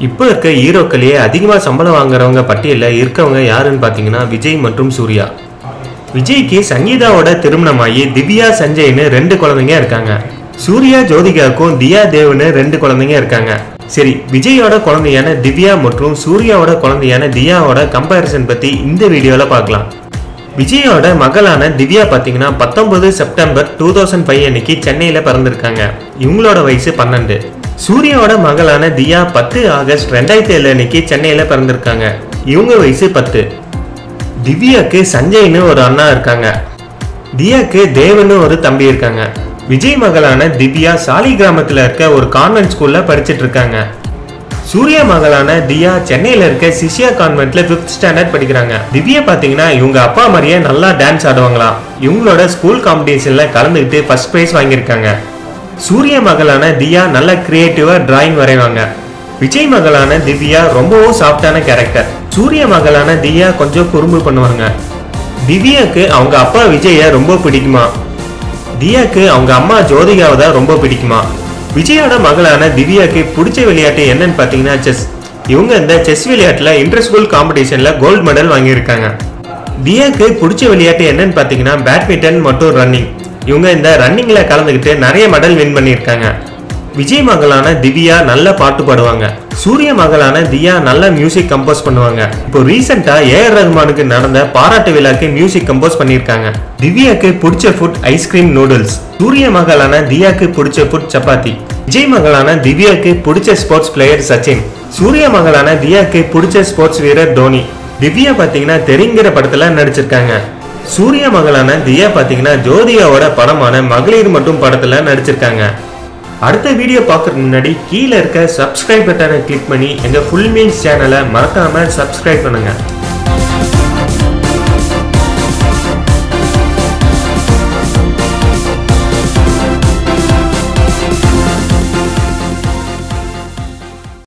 இப்போ இருக்க ஹீரோக்களையே அதிகமாக சம்பளம் வாங்குறவங்க பட்டியலில் இருக்கவங்க யாருன்னு பார்த்தீங்கன்னா விஜய் மற்றும் சூர்யா விஜய்க்கு சங்கீதாவோட திருமணமாகி திவ்யா சஞ்சய்னு ரெண்டு குழந்தைங்க இருக்காங்க சூர்யா ஜோதிகாவுக்கும் தியா தேவ்னு ரெண்டு குழந்தைங்க இருக்காங்க சரி விஜயோட குழந்தையான திவ்யா மற்றும் சூர்யாவோட குழந்தையான தியாவோட கம்பேரிசன் பற்றி இந்த வீடியோவில் பார்க்கலாம் விஜயோட மகளான திவ்யா பார்த்தீங்கன்னா பத்தொன்பது செப்டம்பர் டூ தௌசண்ட் ஃபைவ் அன்னைக்கு சென்னையில் பிறந்திருக்காங்க இவங்களோட வயசு பன்னெண்டு சூர்யாவோட மகளான தியா பத்து ஆகஸ்ட் ரெண்டாயிரத்தி ஏழு அன்னைக்கு சென்னையில் பிறந்திருக்காங்க இவங்க வயசு பத்து திவ்யாக்கு சஞ்சய்னு ஒரு அண்ணா இருக்காங்க தியாக்கு தேவன்னு ஒரு தம்பி இருக்காங்க விஜய் மகளான திவ்யா சாலி கிராமத்தில் இருக்க ஒரு கான்வென்ட் ஸ்கூலில் படிச்சிட்டு இருக்காங்க சூர்யா மகளான தியா சென்னையில இருக்க சிஷ்யா கான்வென்ட்ல ஃபிஃப்த் ஸ்டாண்டர்ட் படிக்கிறாங்க திவ்யா பாத்தீங்கன்னா இவங்க அப்பா மாதிரியே நல்லா டான்ஸ் ஆடுவாங்களாம் இவங்களோட ஸ்கூல் காம்படிஷன்ல கலந்துக்கிட்டு ஃபர்ஸ்ட் ப்ரைஸ் வாங்கியிருக்காங்க சூர்யா மகளான தியா நல்ல கிரியேட்டிவா டிராயிங் வரைவாங்க விஜய் மகளான திவ்யா ரொம்பவும் சாஃப்டான கேரக்டர் சூர்யா மகளான தியா கொஞ்சம் குறும்பு பண்ணுவாங்க திவ்யாக்கு அவங்க அப்பா விஜய ரொம்ப பிடிக்குமா தியாக்கு அவங்க அம்மா ஜோதிகாவை தான் ரொம்ப பிடிக்குமா விஜயோட மகளான திவ்யாக்கு பிடிச்ச விளையாட்டு என்னன்னு பார்த்தீங்கன்னா செஸ் இவங்க இந்த செஸ் விளையாட்டில் இன்டர் ஸ்கூல் காம்படிஷனில் கோல்டு மெடல் வாங்கியிருக்காங்க தியாக்கு பிடிச்ச விளையாட்டு என்னன்னு பார்த்தீங்கன்னா பேட்மிண்டன் மற்றும் ரன்னிங் இவங்க இந்த ரன்னிங்கில் கலந்துக்கிட்டு நிறைய மெடல் வின் பண்ணியிருக்காங்க விஜய் மகளான திவ்யா நல்ல பாட்டு பாடுவாங்க சூர்யா மகளான தியா நல்ல மியூசிக் கம்போஸ் பண்ணுவாங்க இப்போ ரீசெண்டா ஏஆர் ரஹ்மானுக்கு நடந்த பாராட்டு விழாக்கு மியூசிக் கம்போஸ் பண்ணியிருக்காங்க திவ்யாக்கு பிடிச்ச ஃபுட் ஐஸ்கிரீம் நூடுல்ஸ் சூர்யா மகளான தியாக்கு பிடிச்ச ஃபுட் சப்பாத்தி விஜய் மகளான திவ்யாக்கு பிடிச்ச ஸ்போர்ட்ஸ் பிளேயர் சச்சின் சூர்யா மகளான தியாக்கு பிடிச்ச ஸ்போர்ட்ஸ் வீரர் தோனி திவ்யா பாத்தீங்கன்னா தெரிங்கிற படத்துல நடிச்சிருக்காங்க சூர்யா மகளான தியா பாத்தீங்கன்னா ஜோதிகாவோட படமான மகளிர் மட்டும் படத்துல நடிச்சிருக்காங்க அடுத்த வீடியோ பார்க்கறதுக்கு முன்னாடி கீழே இருக்க சப்ஸ்கிரைப் பட்டனை கிளிக் பண்ணி எங்கள் ஃபுல் மீல்ஸ் சேனலை மறக்காமல் சப்ஸ்கிரைப் பண்ணுங்கள்